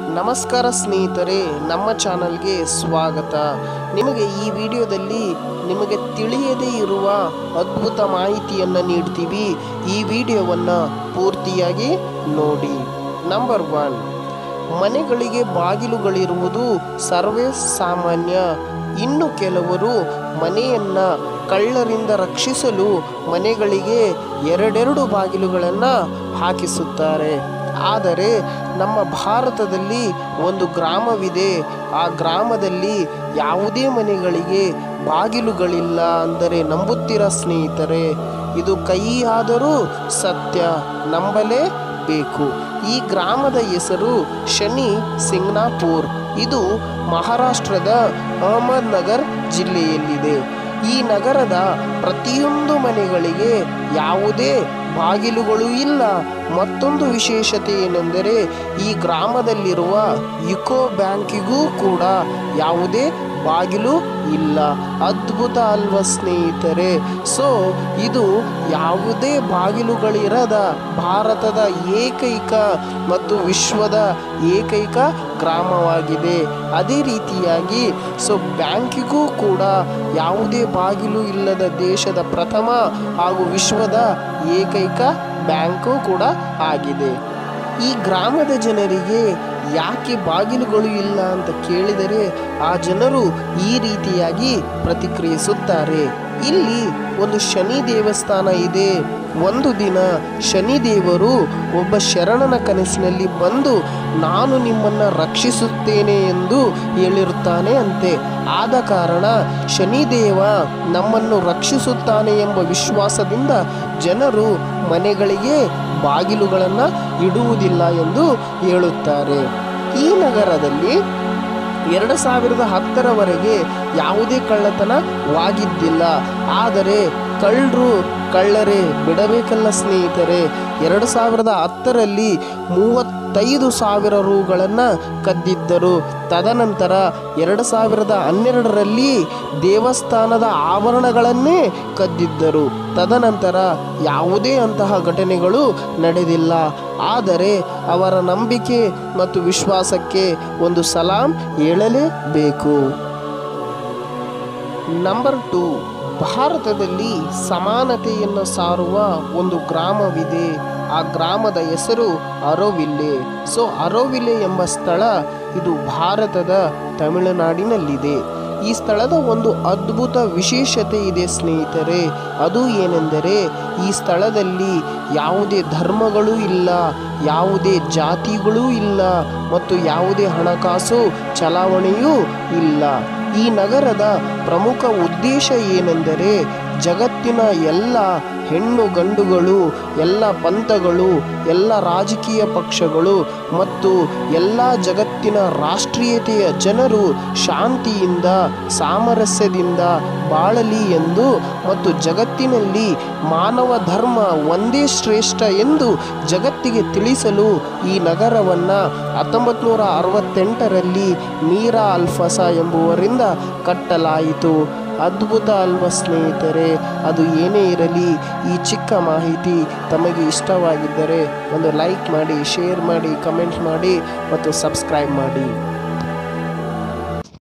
ನಮಸ್ಕಾರ ಸ್ನೇಹಿತರೆ ನಮ್ಮ ಚಾನಲ್ಗೆ ಸ್ವಾಗತ ನಿಮಗೆ ಈ ವಿಡಿಯೋದಲ್ಲಿ ನಿಮಗೆ ತಿಳಿಯದೇ ಇರುವ ಅದ್ಭುತ ಮಾಹಿತಿಯನ್ನು ನೀಡ್ತೀವಿ ಈ ವಿಡಿಯೋವನ್ನು ಪೂರ್ತಿಯಾಗಿ ನೋಡಿ ನಂಬರ್ ಒನ್ ಮನೆಗಳಿಗೆ ಬಾಗಿಲುಗಳಿರುವುದು ಸರ್ವೇ ಸಾಮಾನ್ಯ ಇನ್ನು ಕೆಲವರು ಮನೆಯನ್ನ ಕಳ್ಳರಿಂದ ರಕ್ಷಿಸಲು ಮನೆಗಳಿಗೆ ಎರಡೆರಡು ಬಾಗಿಲುಗಳನ್ನು ಹಾಕಿಸುತ್ತಾರೆ ಆದರೆ ನಮ್ಮ ಭಾರತದಲ್ಲಿ ಒಂದು ಗ್ರಾಮವಿದೆ ಆ ಗ್ರಾಮದಲ್ಲಿ ಯಾವುದೇ ಮನೆಗಳಿಗೆ ಬಾಗಿಲುಗಳಿಲ್ಲ ಅಂದರೆ ನಂಬುತ್ತೀರ ಸ್ನೇಹಿತರೆ ಇದು ಕೈಯಾದರೂ ಸತ್ಯ ನಂಬಲೇಬೇಕು ಈ ಗ್ರಾಮದ ಹೆಸರು ಶನಿ ಸಿಂಗ್ನಾಪುರ್ ಇದು ಮಹಾರಾಷ್ಟ್ರದ ಅಹಮದ್ನಗರ್ ಜಿಲ್ಲೆಯಲ್ಲಿದೆ ಈ ನಗರದ ಪ್ರತಿಯೊಂದು ಮನೆಗಳಿಗೆ ಯಾವುದೇ ಬಾಗಿಲುಗಳು ಇಲ್ಲ ಮತ್ತೊಂದು ವಿಶೇಷತೆ ಏನೆಂದರೆ ಈ ಗ್ರಾಮದಲ್ಲಿರುವ ಯುಕೋ ಬ್ಯಾಂಕಿಗೂ ಕೂಡ ಯಾವುದೇ ಬಾಗಿಲು ಇಲ್ಲ ಅದ್ಭುತ ಅಲ್ವ ಸ್ನೇಹಿತರೆ ಸೊ ಇದು ಯಾವುದೇ ಬಾಗಿಲುಗಳಿರದ ಭಾರತದ ಏಕೈಕ ಮತ್ತು ವಿಶ್ವದ ಏಕೈಕ ಗ್ರಾಮವಾಗಿದೆ ಅದೇ ರೀತಿಯಾಗಿ ಸೊ ಬ್ಯಾಂಕಿಗೂ ಕೂಡ ಯಾವುದೇ ಬಾಗಿಲು ಇಲ್ಲದ ದೇಶದ ಪ್ರಥಮ ಹಾಗೂ ವಿಶ್ವದ ಏಕೈಕ ಬ್ಯಾಂಕು ಕೂಡ ಆಗಿದೆ ಈ ಗ್ರಾಮದ ಜನರಿಗೆ ಯಾಕೆ ಬಾಗಿಲುಗಳು ಇಲ್ಲ ಅಂತ ಕೇಳಿದರೆ ಆ ಜನರು ಈ ರೀತಿಯಾಗಿ ಪ್ರತಿಕ್ರಿಯಿಸುತ್ತಾರೆ ಇಲ್ಲಿ ಒಂದು ಶನಿ ದೇವಸ್ಥಾನ ಇದೆ ಒಂದು ದಿನ ಶನಿದೇವರು ಒಬ್ಬ ಶರಣನ ಕನಸಿನಲ್ಲಿ ಬಂದು ನಾನು ನಿಮ್ಮನ್ನು ರಕ್ಷಿಸುತ್ತೇನೆ ಎಂದು ಹೇಳಿರುತ್ತಾನೆ ಅಂತೆ ಆದ ಕಾರಣ ಶನಿದೇವ ನಮ್ಮನ್ನು ರಕ್ಷಿಸುತ್ತಾನೆ ಎಂಬ ವಿಶ್ವಾಸದಿಂದ ಜನರು ಮನೆಗಳಿಗೆ ಬಾಗಿಲುಗಳನ್ನು ಇಡುವುದಿಲ್ಲ ಎಂದು ಹೇಳುತ್ತಾರೆ ಈ ನಗರದಲ್ಲಿ ಎರಡು ಸಾವಿರದ ಹತ್ತರವರೆಗೆ ಯಾವುದೇ ಕಳ್ಳತನವಾಗಿದ್ದಿಲ್ಲ ಆದರೆ ಕಳ್ಳರು ಕಳ್ಳರೇ ಬಿಡಬೇಕಲ್ಲ ಸ್ನೇಹಿತರೆ ಎರಡು ಸಾವಿರದ ಹತ್ತರಲ್ಲಿ ಮೂವತ್ತೈದು ಸಾವಿರ ರೂಗಳನ್ನು ಕದ್ದಿದ್ದರು ತದನಂತರ ಎರಡು ಸಾವಿರದ ಹನ್ನೆರಡರಲ್ಲಿ ದೇವಸ್ಥಾನದ ಆಭರಣಗಳನ್ನೇ ಕದ್ದಿದ್ದರು ತದನಂತರ ಯಾವುದೇ ಅಂತಹ ಘಟನೆಗಳು ನಡೆದಿಲ್ಲ ಆದರೆ ಅವರ ನಂಬಿಕೆ ಮತ್ತು ವಿಶ್ವಾಸಕ್ಕೆ ಒಂದು ಸಲಾಂ ಹೇಳಲೇಬೇಕು ನಂಬರ್ ಟು ಭಾರತದಲ್ಲಿ ಸಮಾನತೆಯನ್ನು ಸಾರುವ ಒಂದು ಗ್ರಾಮವಿದೆ ಆ ಗ್ರಾಮದ ಹೆಸರು ಅರೋವಿಲ್ಲೆ ಸೊ ಅರೋವಿಲ್ಲೆ ಎಂಬ ಸ್ಥಳ ಇದು ಭಾರತದ ತಮಿಳುನಾಡಿನಲ್ಲಿದೆ ಈ ಸ್ಥಳದ ಒಂದು ಅದ್ಭುತ ವಿಶೇಷತೆ ಇದೆ ಸ್ನೇಹಿತರೆ ಅದು ಏನೆಂದರೆ ಈ ಸ್ಥಳದಲ್ಲಿ ಯಾವುದೇ ಧರ್ಮಗಳೂ ಇಲ್ಲ ಯಾವುದೇ ಜಾತಿಗಳೂ ಇಲ್ಲ ಮತ್ತು ಯಾವುದೇ ಹಣಕಾಸು ಚಲಾವಣೆಯೂ ಇಲ್ಲ ಈ ನಗರದ ಪ್ರಮುಖ ಉದ್ದೇಶ ಏನೆಂದರೆ ಜಗತ್ತಿನ ಎಲ್ಲ ಹೆಣ್ಣು ಗಂಡುಗಳು ಎಲ್ಲ ಪಂಥಗಳು ಎಲ್ಲ ರಾಜಕೀಯ ಪಕ್ಷಗಳು ಮತ್ತು ಎಲ್ಲ ಜಗತ್ತಿನ ರಾಷ್ಟ್ರೀಯತೆಯ ಜನರು ಶಾಂತಿಯಿಂದ ಸಾಮರಸ್ಯದಿಂದ ಬಾಳಲಿ ಎಂದು ಮತ್ತು ಜಗತ್ತಿನಲ್ಲಿ ಮಾನವ ಧರ್ಮ ಒಂದೇ ಶ್ರೇಷ್ಠ ಎಂದು ಜಗತ್ತಿಗೆ ತಿಳಿಸಲು ಈ ನಗರವನ್ನು ಹತ್ತೊಂಬತ್ತು ನೂರ ಅರವತ್ತೆಂಟರಲ್ಲಿ ಮೀರಾ ಅಲ್ಫಸ ಎಂಬುವರಿಂದ ಕಟ್ಟಲಾಯಿತು ಅದ್ಭುತ ಅಲ್ವ ಸ್ನೇಹಿತರೆ ಅದು ಏನೇ ಇರಲಿ ಈ ಚಿಕ್ಕ ಮಾಹಿತಿ ತಮಗೆ ಇಷ್ಟವಾಗಿದ್ದರೆ ಒಂದು ಲೈಕ್ ಮಾಡಿ ಶೇರ್ ಮಾಡಿ ಕಮೆಂಟ್ ಮಾಡಿ ಮತ್ತು ಸಬ್ಸ್ಕ್ರೈಬ್ ಮಾಡಿ